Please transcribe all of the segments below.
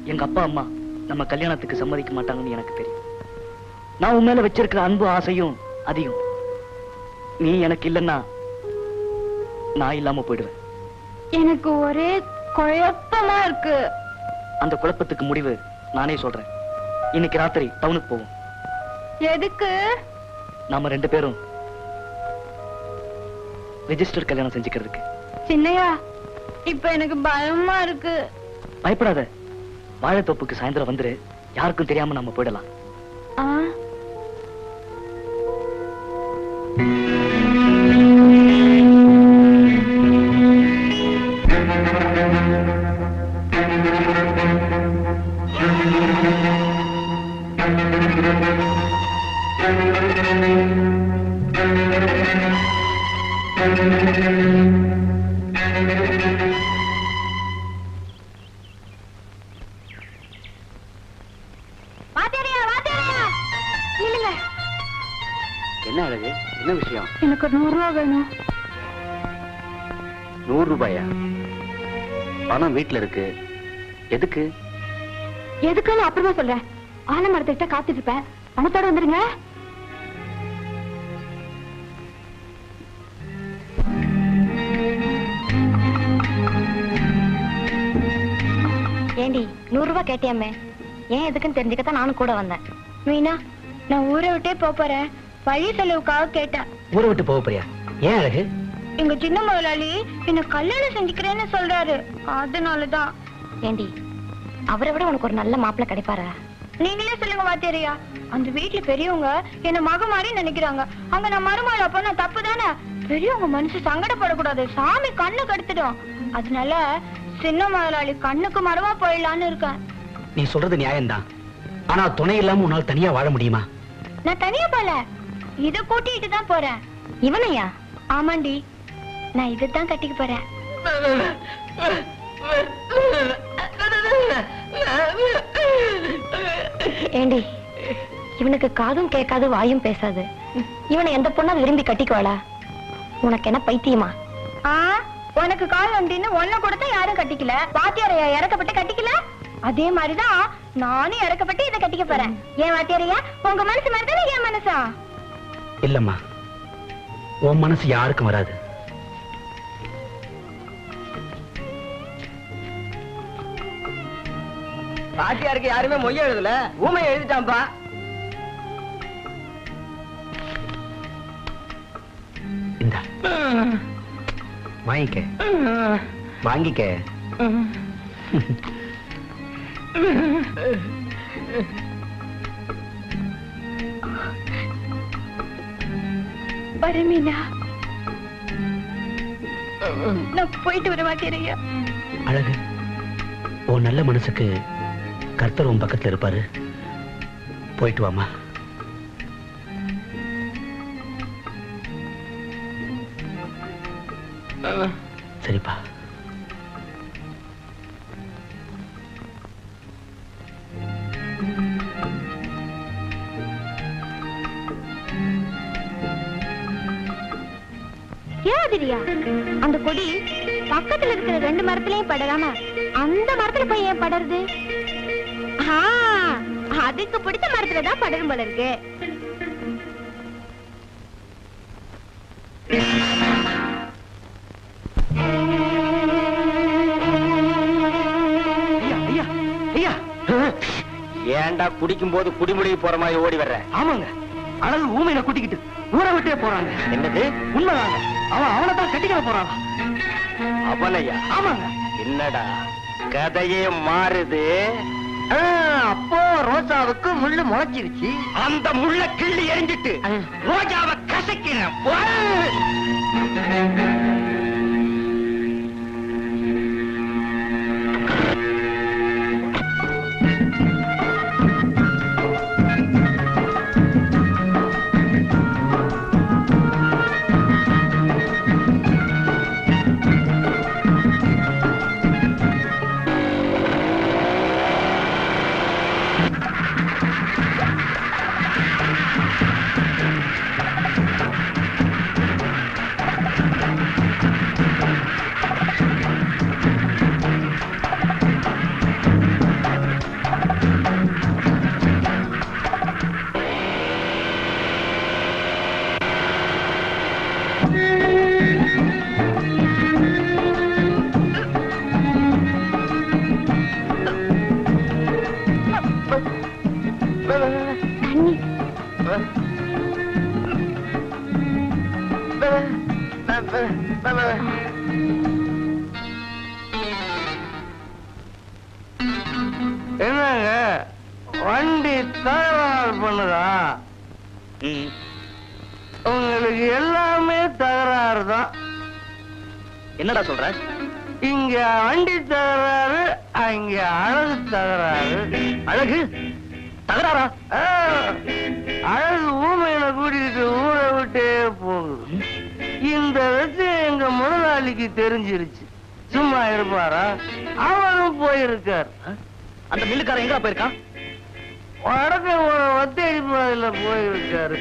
எங்க அப்பா அம்மா நம்ம கல்யாணத்துக்கு சம்மதிக்க மாட்டாங்கன்னு எனக்கு தெரியும் நான் உன் மேல வச்சிருக்கிற அன்பு ஆசையும் அதிகம் நீ எனக்கு இல்லைன்னா நான் இல்லாம போயிடுவேன் எனக்கு ஒரே குழப்பமா இருக்கு அந்த குழப்பத்துக்கு முடிவு நானே சொல்றேன் இன்னைக்கு ராத்திரி டவுனுக்கு போவோம் எதுக்கு நாம ரெண்டு பேரும் ரெஜிஸ்டர் கல்யாணம் செஞ்சுக்கிறதுக்கு சின்னையா இப்ப எனக்கு பயமா இருக்கு பயப்படாத வாழைத்தோப்புக்கு சாயந்தரம் வந்துரு யாருக்கும் தெரியாம நம்ம போயிடலாம் ஆ வாத்தியாரையா வாத்தியாரையா இல்லைங்க என்ன அழகு என்ன விஷயம் எனக்கு ஒரு நூறு ரூபா வேணும் நூறு ரூபாயா பணம் வீட்டுல இருக்கு எதுக்கு எதுக்குன்னு அப்புறமா சொல்றேன் ஆலமரத்துக்கிட்ட காத்துட்டு இருப்பேன் பணத்தோட வந்துருங்க ஏண்டி நூறு ரூபாய் கேட்டியாமே ஏன் எதுக்குன்னு தெரிஞ்சுக்கத்தான் நானும் கூட வந்தேன் மீனா நான் ஊரை விட்டே போப் போறேன் வழி செலவுக்காக கேட்டேன் ஊரை விட்டு போக போறியா ஏன் அழகு எங்க சின்ன முதலாளி என்ன கல்யாணம் செஞ்சுக்கிறேன்னு சொல்றாரு அதனாலதான் ஏண்டி அவரை விட உனக்கு ஒரு நல்ல மாப்பிள்ளை கிடைப்பாரா நீங்களே சொல்லுங்க வாத்தியாரியா அந்த வீட்டுல பெரியவங்க என்ன மக மாதிரி நினைக்கிறாங்க அங்க நான் மருமகள் அப்ப நான் தப்பு தானே பெரியவங்க மனசு சங்கடப்படக்கூடாது சாமி கண்ணு கெடுத்துடும் அதனால சின்ன முதலாளி கண்ணுக்கு மரமா போயிடலான்னு இருக்கேன் நீ சொல்றது நியாயம்தான் ஆனா துணை இல்லாம உன்னால தனியா வாழ முடியுமா நான் தனியா போல இத கூட்டிட்டு தான் போறேன் இவனையா ஆமாண்டி நான் இதைத்தான் கட்டிக்க போறேன் ஏண்டி இவனுக்கு காதும் கேட்காது வாயும் பேசாது இவனை எந்த பொண்ணா விரும்பி கட்டிக்குவாளா உனக்கு என்ன பைத்தியமா ஆ உனக்கு கால் வண்டின்னு ஒன்ன கூட தான் யாரும் கட்டிக்கல வாத்தியாரையா இறக்கப்பட்டு கட்டிக்கல அதே மாதிரிதான் நானும் இறக்கப்பட்டு இதை கட்டிக்க போறேன் ஏன் வாத்தியாரையா உங்க மனசு மாதிரி தானே என் மனசா இல்லம்மா உன் மனசு யாருக்கும் வராது பாட்டியாருக்கு யாருமே மொய்ய எழுதல ஊமை எழுதிட்டான்பா இந்த வாங்கிக்க வாங்கிக்க வரமீனா நான் போயிட்டு வர வாத்தியாரையா அழகு உன் நல்ல மனசுக்கு கர்த்தர் உன் பக்கத்துல இருப்பாரு போயிட்டு வாமா சரிப்பா ஏன் அதிரியா அந்த கொடி பக்கத்துல இருக்கிற ரெண்டு மரத்துலயும் படராம அந்த மரத்துல போய் ஏன் படருது ஆ, அதுக்கு பிடிச்ச மரத்துல தான் படரும் போல இருக்கு ஐயா ஐயா ஐயா ஏன்டா குடிக்கும் போது குடிமுடிவு போற மாதிரி ஓடி வர்ற ஆமாங்க அழகு ஊமையில கூட்டிக்கிட்டு ஊரை விட்டே போறாங்க என்னது உண்மைதாங்க அவன் அவனை தான் கட்டிக்கிற போறான் அவனையா ஆமாங்க என்னடா கதையே மாறுது அப்போ ரோசாவுக்கு முள்ளு முளைச்சிருச்சு அந்த முள்ள கிள்ளி எரிஞ்சிட்டு ரோஜாவை கசக்கிறேன் ஆ என்னங்க வண்டி தகராறு பண்ணுதா ம். உங்களுக்கு எல்லாமே தகராறு தான் என்னடா சொல்ற இங்க வண்டி தகராறு அங்க அழகு தகராறு அழகு தகராறா ஆ, அழகு ஊமையில கூட்டிக்கிட்டு ஊரை விட்டே போகுது இந்த விஷயம் எங்க முதலாளிக்கு தெரிஞ்சிருச்சு சும்மா இருப்பாரா அவரும் போயிருக்கார் அந்த மில்லுக்காரன் எங்க போயிருக்கான் வடக்க ஒத்தடி பாதையில போயிருக்காரு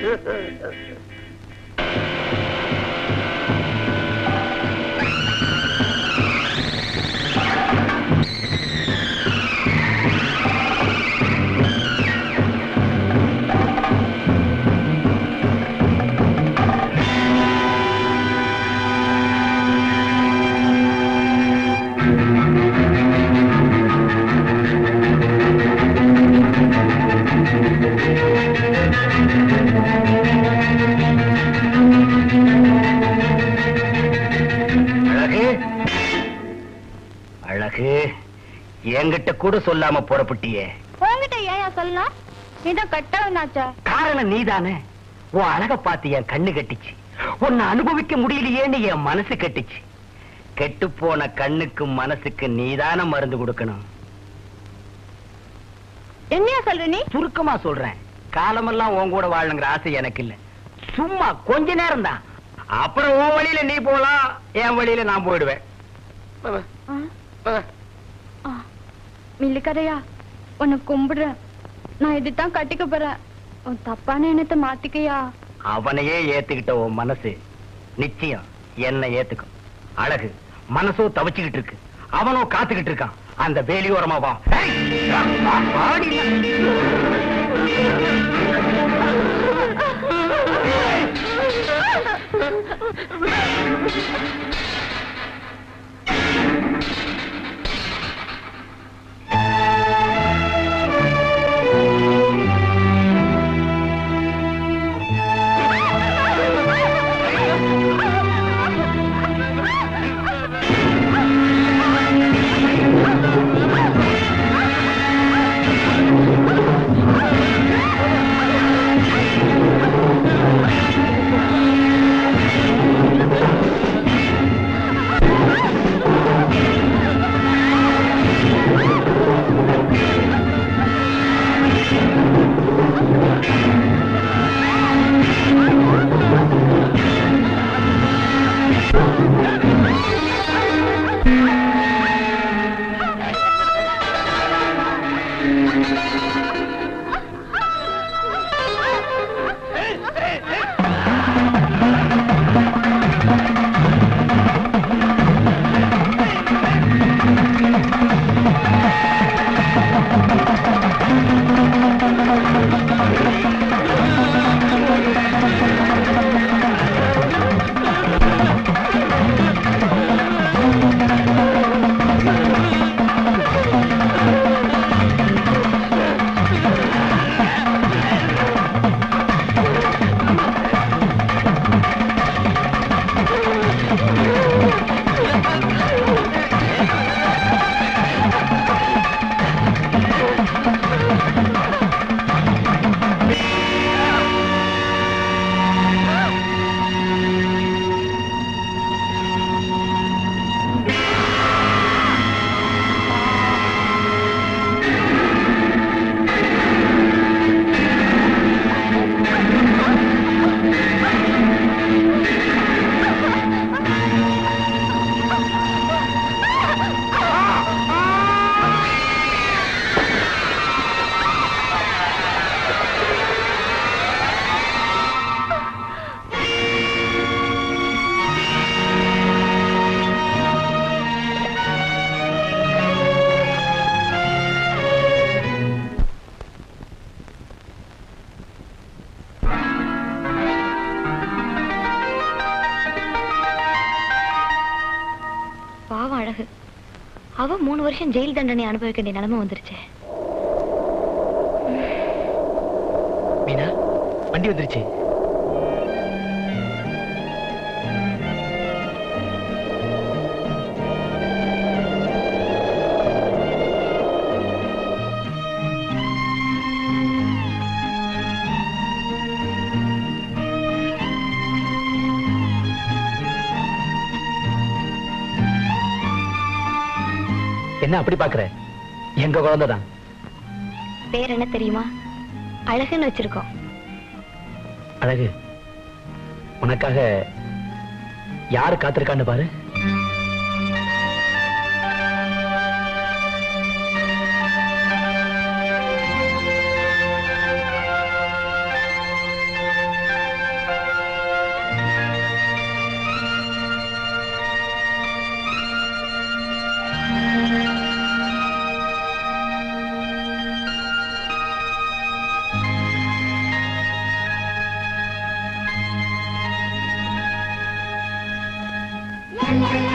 அழகு அழகு என்கிட்ட கூட சொல்லாம புறப்பட்டியே உங்ககிட்ட ஏன் சொல்லலாம் இதான் கட்டவனாச்சா காரணம் நீதானே உன் அழக பார்த்து என் கண்ணு கட்டிச்சு உன்னை அனுபவிக்க முடியலையேன்னு என் மனசு கட்டிச்சு கெட்டு போன கண்ணுக்கும் மனசுக்கு நீதான மருந்து கொடுக்கணும் என்னையா சொல்ற நீ சுருக்கமா சொல்றேன் காலமெல்லாம் உன் கூட வாழணுங்கிற ஆசை எனக்கு இல்ல சும்மா கொஞ்ச நேரம் தான் அப்புறம் உன் வழியில நீ போலாம் என் வழியில நான் போயிடுவேன் மில்லுக்கரையா உன்னை கும்பிடுறேன் நான் இதுதான் கட்டிக்க போறேன் உன் தப்பான எண்ணத்தை மாத்திக்கையா அவனையே ஏத்துக்கிட்ட உன் மனசு நிச்சயம் என்ன ஏத்துக்கும் அழகு மனசோ தவிச்சுக்கிட்டு இருக்கு அவனோ காத்துக்கிட்டு இருக்கான் அந்த வேலியோரமா வா ஏய், வாடி. பாவம் அழகு அவ மூணு வருஷம் ஜெயில் தண்டனை அனுபவிக்க வேண்டிய நிலைமை வந்துருச்சு மீனா வண்டி வந்துருச்சு என்ன அப்படி பாக்குற எங்க குழந்தைதான் பேர் என்ன தெரியுமா அழகுன்னு வச்சிருக்கோம் அழகு உனக்காக யாரு காத்திருக்கான்னு பாரு La la la